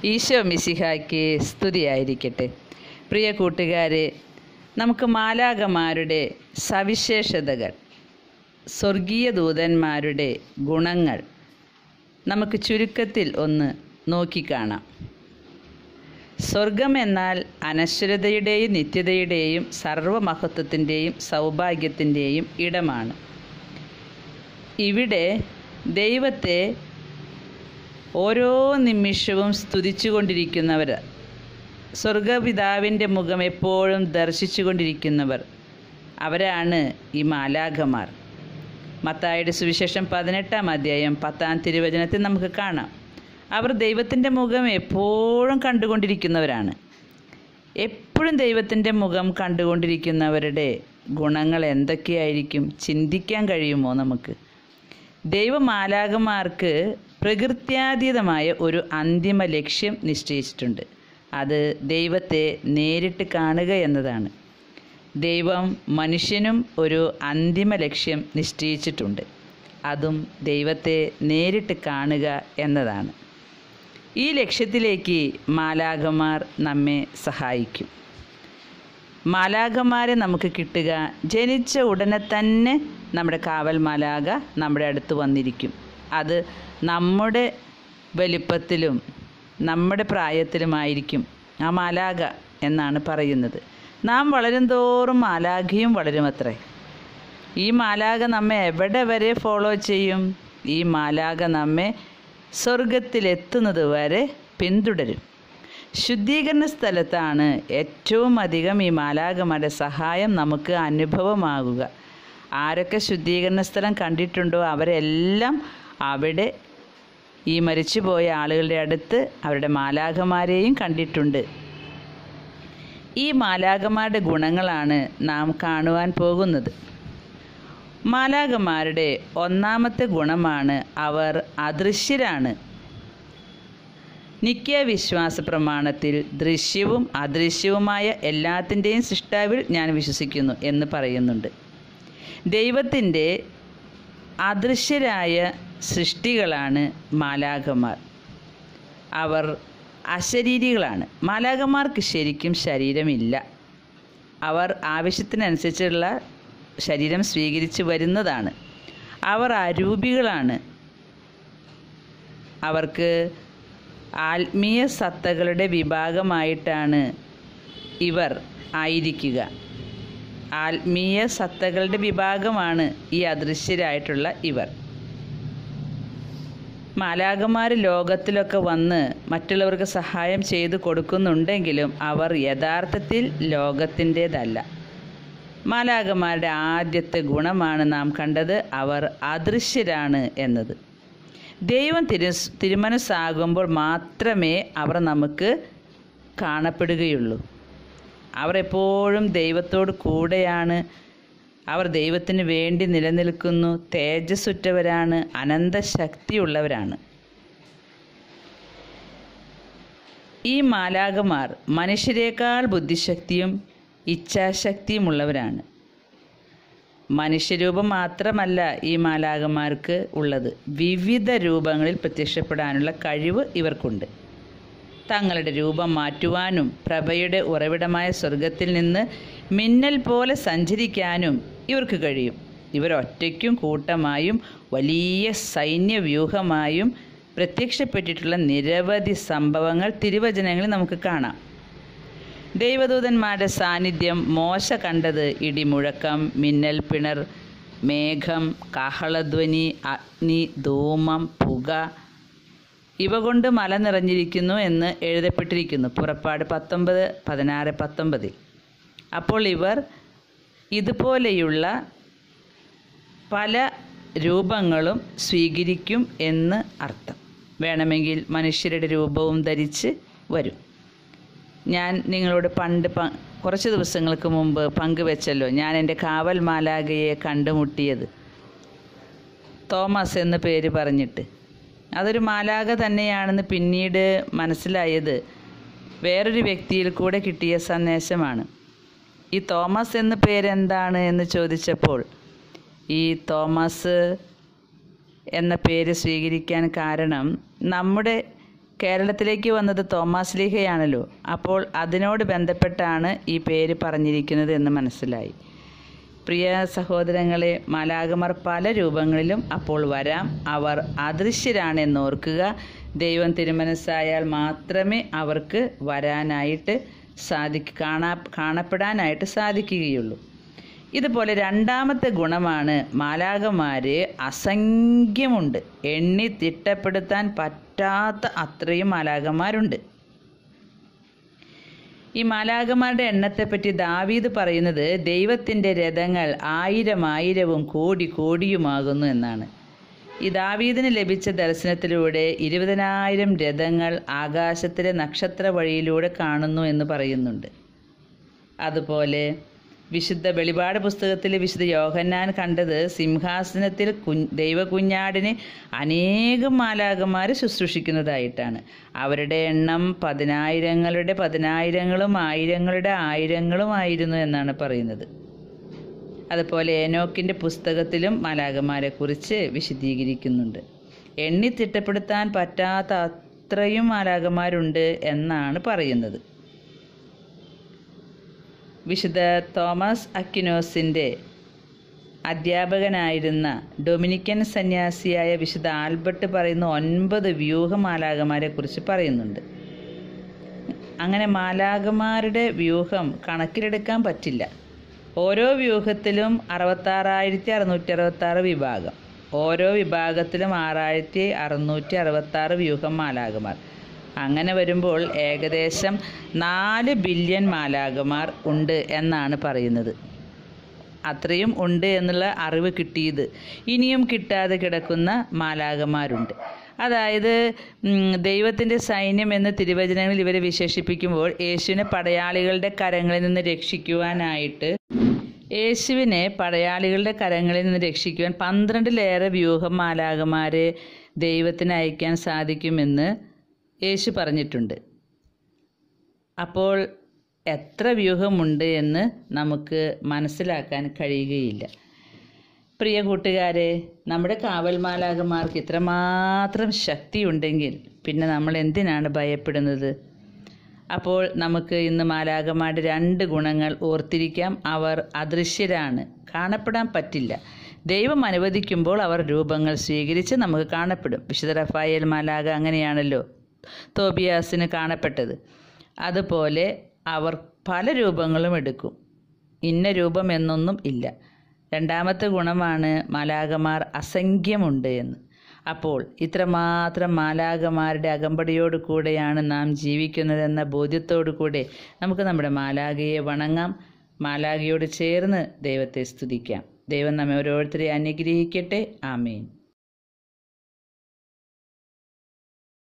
ഈശോ മിശിഹായ്ക്ക് സ്തുതിയായിരിക്കട്ടെ പ്രിയ കൂട്ടുകാരെ നമുക്ക് മാലാകമാരുടെ സവിശേഷതകൾ സ്വർഗീയ ദൂതന്മാരുടെ ഗുണങ്ങൾ നമുക്ക് ചുരുക്കത്തിൽ ഒന്ന് നോക്കിക്കാണാം സ്വർഗം എന്നാൽ അനശ്വരതയുടെയും നിത്യതയുടെയും സർവമഹത്വത്തിൻ്റെയും സൗഭാഗ്യത്തിൻ്റെയും ഇടമാണ് ഇവിടെ ദൈവത്തെ ഓരോ നിമിഷവും സ്തുതിച്ചുകൊണ്ടിരിക്കുന്നവർ സ്വർഗപിതാവിൻ്റെ മുഖം എപ്പോഴും ദർശിച്ചുകൊണ്ടിരിക്കുന്നവർ അവരാണ് ഈ മാലാഖമാർ മത്തായുടെ സുവിശേഷം പതിനെട്ടാം അധ്യായം പത്താം തിരുവചനത്തിൽ നമുക്ക് കാണാം അവർ ദൈവത്തിൻ്റെ മുഖം എപ്പോഴും കണ്ടുകൊണ്ടിരിക്കുന്നവരാണ് എപ്പോഴും ദൈവത്തിൻ്റെ മുഖം കണ്ടുകൊണ്ടിരിക്കുന്നവരുടെ ഗുണങ്ങൾ എന്തൊക്കെയായിരിക്കും ചിന്തിക്കാൻ കഴിയുമോ നമുക്ക് ദൈവമാലാകന്മാർക്ക് പ്രകൃത്യാതീതമായ ഒരു അന്തിമ ലക്ഷ്യം നിശ്ചയിച്ചിട്ടുണ്ട് അത് ദൈവത്തെ നേരിട്ട് കാണുക എന്നതാണ് ദൈവം മനുഷ്യനും ഒരു അന്തിമ ലക്ഷ്യം നിശ്ചയിച്ചിട്ടുണ്ട് അതും ദൈവത്തെ നേരിട്ട് കാണുക എന്നതാണ് ഈ ലക്ഷ്യത്തിലേക്ക് മാലാഖമാർ നമ്മെ സഹായിക്കും മാലാഖമാരെ നമുക്ക് കിട്ടുക ജനിച്ച ഉടനെ തന്നെ നമ്മുടെ കാവൽ മാലാഖ നമ്മുടെ അടുത്ത് വന്നിരിക്കും അത് നമ്മുടെ വലിപ്പത്തിലും നമ്മുടെ പ്രായത്തിലുമായിരിക്കും ആ മാലാഖ എന്നാണ് പറയുന്നത് നാം വളരും തോറും മാലാഖയും വളരുമത്രേ ഈ മാലാഖ നമ്മെ എവിടെ വരെ ഫോളോ ചെയ്യും ഈ മാലാഖ നമ്മെ സ്വർഗത്തിലെത്തുന്നത് വരെ പിന്തുടരും ശുദ്ധീകരണ സ്ഥലത്താണ് ഏറ്റവും അധികം ഈ മാലാഖമാരുടെ സഹായം നമുക്ക് അനുഭവമാകുക ആരൊക്കെ ശുദ്ധീകരണ സ്ഥലം കണ്ടിട്ടുണ്ടോ അവരെല്ലാം അവിടെ ഈ മരിച്ചുപോയ ആളുകളുടെ അടുത്ത് അവരുടെ മാലാഖമാരെയും കണ്ടിട്ടുണ്ട് ഈ മാലാഖമാരുടെ ഗുണങ്ങളാണ് നാം കാണുവാൻ പോകുന്നത് മാലാഖമാരുടെ ഒന്നാമത്തെ ഗുണമാണ് അവർ അദൃശ്യരാണ് നിത്യ വിശ്വാസ പ്രമാണത്തിൽ ദൃശ്യവും അദൃശ്യവുമായ എല്ലാത്തിൻ്റെയും സൃഷ്ടാവിൽ ഞാൻ വിശ്വസിക്കുന്നു എന്ന് പറയുന്നുണ്ട് ദൈവത്തിൻ്റെ അദൃശ്യരായ സൃഷ്ടികളാണ് മാലാഖമാർ അവർ അശരീരികളാണ് മാലാഖമാർക്ക് ശരിക്കും ശരീരമില്ല അവർ ആവശ്യത്തിനനുസരിച്ചുള്ള ശരീരം സ്വീകരിച്ച് വരുന്നതാണ് അവർ അരൂപികളാണ് അവർക്ക് ആത്മീയ സത്തകളുടെ വിഭാഗമായിട്ടാണ് ഇവർ ആയിരിക്കുക ആത്മീയ സത്തകളുടെ വിഭാഗമാണ് ഈ അദൃശ്യരായിട്ടുള്ള ഇവർ മാലാകന്മാർ ലോകത്തിലൊക്കെ വന്ന് മറ്റുള്ളവർക്ക് സഹായം ചെയ്തു കൊടുക്കുന്നുണ്ടെങ്കിലും അവർ യഥാർത്ഥത്തിൽ ലോകത്തിൻ്റേതല്ല മാലാകന്മാരുടെ ആദ്യത്തെ ഗുണമാണ് നാം കണ്ടത് അവർ അദൃശ്യരാണ് എന്നത് ദൈവം തിരു തിരുമനസ്സാകുമ്പോൾ മാത്രമേ അവർ നമുക്ക് കാണപ്പെടുകയുള്ളൂ അവർ എപ്പോഴും ദൈവത്തോട് കൂടെയാണ് അവർ ദൈവത്തിന് വേണ്ടി നിലനിൽക്കുന്നു തേജസ്സുറ്റവരാണ് അനന്തശക്തിയുള്ളവരാണ് ഈ മാലാകമാർ മനുഷ്യരെക്കാൾ ബുദ്ധിശക്തിയും ഇച്ഛാശക്തിയുമുള്ളവരാണ് മനുഷ്യരൂപം മാത്രമല്ല ഈ മാലാകന്മാർക്ക് ഉള്ളത് വിവിധ രൂപങ്ങളിൽ പ്രത്യക്ഷപ്പെടാനുള്ള കഴിവ് ഇവർക്കുണ്ട് തങ്ങളുടെ രൂപം മാറ്റുവാനും പ്രഭയുടെ ഉറവിടമായ സ്വർഗത്തിൽ നിന്ന് മിന്നൽ പോലെ സഞ്ചരിക്കാനും ഇവർക്ക് കഴിയും ഇവർ ഒറ്റയ്ക്കും കൂട്ടമായും വലിയ സൈന്യവ്യൂഹമായും പ്രത്യക്ഷപ്പെട്ടിട്ടുള്ള നിരവധി സംഭവങ്ങൾ തിരുവചനങ്ങളിൽ നമുക്ക് കാണാം ദൈവദൂതന്മാരുടെ സാന്നിധ്യം മോശ കണ്ടത് ഇടിമുഴക്കം മിന്നൽ പിണർ മേഘം കാഹളധ്വനി അഗ്നി ധൂമം പുക ഇവ കൊണ്ട് മല നിറഞ്ഞിരിക്കുന്നു എന്ന് എഴുതപ്പെട്ടിരിക്കുന്നു പുറപ്പാട് പത്തൊമ്പത് പതിനാറ് പത്തൊമ്പതിൽ അപ്പോൾ ഇവർ ഇതുപോലെയുള്ള പല രൂപങ്ങളും സ്വീകരിക്കും എന്ന് അർത്ഥം വേണമെങ്കിൽ മനുഷ്യരുടെ രൂപവും ധരിച്ച് വരും ഞാൻ നിങ്ങളോട് പണ്ട് പ കുറച്ച് ദിവസങ്ങൾക്ക് മുമ്പ് പങ്കുവെച്ചല്ലോ ഞാൻ എൻ്റെ കാവൽ മാലാകയെ കണ്ടുമുട്ടിയത് തോമസ് എന്ന് പേര് പറഞ്ഞിട്ട് അതൊരു മാലാക തന്നെയാണെന്ന് പിന്നീട് മനസ്സിലായത് വേറൊരു വ്യക്തിയിൽ കൂടെ കിട്ടിയ സന്ദേശമാണ് ഈ തോമസ് എന്ന പേരെന്താണ് എന്ന് ചോദിച്ചപ്പോൾ ഈ തോമസ് എന്ന പേര് സ്വീകരിക്കാൻ കാരണം നമ്മുടെ കേരളത്തിലേക്ക് വന്നത് തോമാസ് ലീഹയാണല്ലോ അപ്പോൾ അതിനോട് ബന്ധപ്പെട്ടാണ് ഈ പേര് പറഞ്ഞിരിക്കുന്നത് എന്ന് മനസ്സിലായി പ്രിയ സഹോദരങ്ങളെ മാലാകമാർ പല രൂപങ്ങളിലും അപ്പോൾ വരാം അവർ അദൃശ്യരാണെന്ന് ഓർക്കുക ദൈവം തിരുമനസ്സായാൽ മാത്രമേ അവർക്ക് വരാനായിട്ട് സാധിക്ക കാണാ കാണപ്പെടാനായിട്ട് സാധിക്കുകയുള്ളൂ ഇതുപോലെ രണ്ടാമത്തെ ഗുണമാണ് മാലാകമാര് അസംഖ്യമുണ്ട് എണ്ണി തിട്ടപ്പെടുത്താൻ പറ്റാത്ത അത്രയും മാലാകന്മാരുണ്ട് ഈ മാലാകമാരുടെ എണ്ണത്തെപ്പറ്റി ദാവീദ് പറയുന്നത് ദൈവത്തിൻ്റെ രഥങ്ങൾ ആയിരം ആയിരവും കോടി കോടിയുമാകുന്നു എന്നാണ് ഈ ദാവീദിന് ലഭിച്ച ദർശനത്തിലൂടെ ഇരുപതിനായിരം രഥങ്ങൾ ആകാശത്തിലെ നക്ഷത്ര വഴിയിലൂടെ കാണുന്നു എന്ന് പറയുന്നുണ്ട് അതുപോലെ വിശുദ്ധ വെളിപാട് പുസ്തകത്തിൽ വിശുദ്ധ യോഹന്നാൻ കണ്ടത് സിംഹാസനത്തിൽ കു ദൈവകുഞ്ഞാടിന് അനേകം മാലാകന്മാർ ശുശ്രൂഷിക്കുന്നതായിട്ടാണ് അവരുടെ എണ്ണം പതിനായിരങ്ങളുടെ പതിനായിരങ്ങളും ആയിരങ്ങളുടെ ആയിരങ്ങളുമായിരുന്നു എന്നാണ് പറയുന്നത് അതുപോലെ ഏനോക്കിൻ്റെ പുസ്തകത്തിലും മാലാകന്മാരെക്കുറിച്ച് വിശദീകരിക്കുന്നുണ്ട് എണ്ണി തിട്ടപ്പെടുത്താൻ പറ്റാത്ത അത്രയും മാലാകന്മാരുണ്ട് എന്നാണ് പറയുന്നത് വിശുദ്ധ തോമസ് അക്കിനോസിൻ്റെ അധ്യാപകനായിരുന്ന ഡൊമിനിക്കൻ സന്യാസിയായ വിശുദ്ധ ആൽബർട്ട് പറയുന്ന ഒൻപത് വ്യൂഹമാലാകമാരെ കുറിച്ച് പറയുന്നുണ്ട് അങ്ങനെ മാലാകമാരുടെ വ്യൂഹം കണക്കിലെടുക്കാൻ പറ്റില്ല ഓരോ വ്യൂഹത്തിലും അറുപത്താറായിരത്തി അറുന്നൂറ്റി അറുപത്താറ് വിഭാഗം ഓരോ വിഭാഗത്തിലും ആറായിരത്തി അറുന്നൂറ്റി അറുപത്താറ് വ്യൂഹം മാലാകമാർ അങ്ങനെ വരുമ്പോൾ ഏകദേശം നാല് ബില്യൺ മാലാകമാർ ഉണ്ട് എന്നാണ് പറയുന്നത് അത്രയും ഉണ്ട് എന്നുള്ള അറിവ് കിട്ടിയത് ഇനിയും കിട്ടാതെ കിടക്കുന്ന മാലാകമാരുണ്ട് അതായത് ദൈവത്തിൻ്റെ സൈന്യം എന്ന് തിരുവചനങ്ങളിൽ ഇവരെ വിശേഷിപ്പിക്കുമ്പോൾ യേശുവിനെ പടയാളികളുടെ കരങ്ങളിൽ നിന്ന് രക്ഷിക്കുവാനായിട്ട് യേശുവിനെ പടയാളികളുടെ കരങ്ങളിൽ നിന്ന് രക്ഷിക്കുവാൻ പന്ത്രണ്ടിലേറെ വ്യൂഹം മാലാകമാരെ ദൈവത്തിന് അയക്കാൻ സാധിക്കുമെന്ന് യേശു പറഞ്ഞിട്ടുണ്ട് അപ്പോൾ എത്ര വ്യൂഹമുണ്ട് എന്ന് നമുക്ക് മനസ്സിലാക്കാൻ കഴിയുകയില്ല പ്രിയ കൂട്ടുകാരെ നമ്മുടെ കാവൽമാലാകന്മാർക്ക് ഇത്രമാത്രം ശക്തിയുണ്ടെങ്കിൽ പിന്നെ നമ്മൾ എന്തിനാണ് ഭയപ്പെടുന്നത് അപ്പോൾ നമുക്ക് ഇന്ന് മാലാകന്മാരുടെ രണ്ട് ഗുണങ്ങൾ ഓർത്തിരിക്കാം അവർ അദൃശ്യരാണ് കാണപ്പെടാൻ പറ്റില്ല ദൈവം അനുവദിക്കുമ്പോൾ അവർ രൂപങ്ങൾ സ്വീകരിച്ച് നമുക്ക് കാണപ്പെടും വിശുദ്ധ റഫായേൽ മാലാക അങ്ങനെയാണല്ലോ തോബിയാസിന് കാണപ്പെട്ടത് അതുപോലെ അവർ പല രൂപങ്ങളും എടുക്കും ഇന്ന രൂപം എന്നൊന്നും ഇല്ല രണ്ടാമത്തെ ഗുണമാണ് മാലാകമാർ അസംഖ്യമുണ്ട് എന്ന് അപ്പോൾ ഇത്രമാത്രം മാലാകമാരുടെ അകമ്പടിയോട് കൂടെയാണ് നാം ജീവിക്കുന്നതെന്ന ബോധ്യത്തോടു കൂടെ നമുക്ക് നമ്മുടെ മാലാകയെ വണങ്ങാം മാലാകയോട് ചേർന്ന് ദൈവത്തെ സ്തുതിക്കാം ദൈവം നമ്മെ ഓരോരുത്തരെ അനുഗ്രഹിക്കട്ടെ ആമേൻ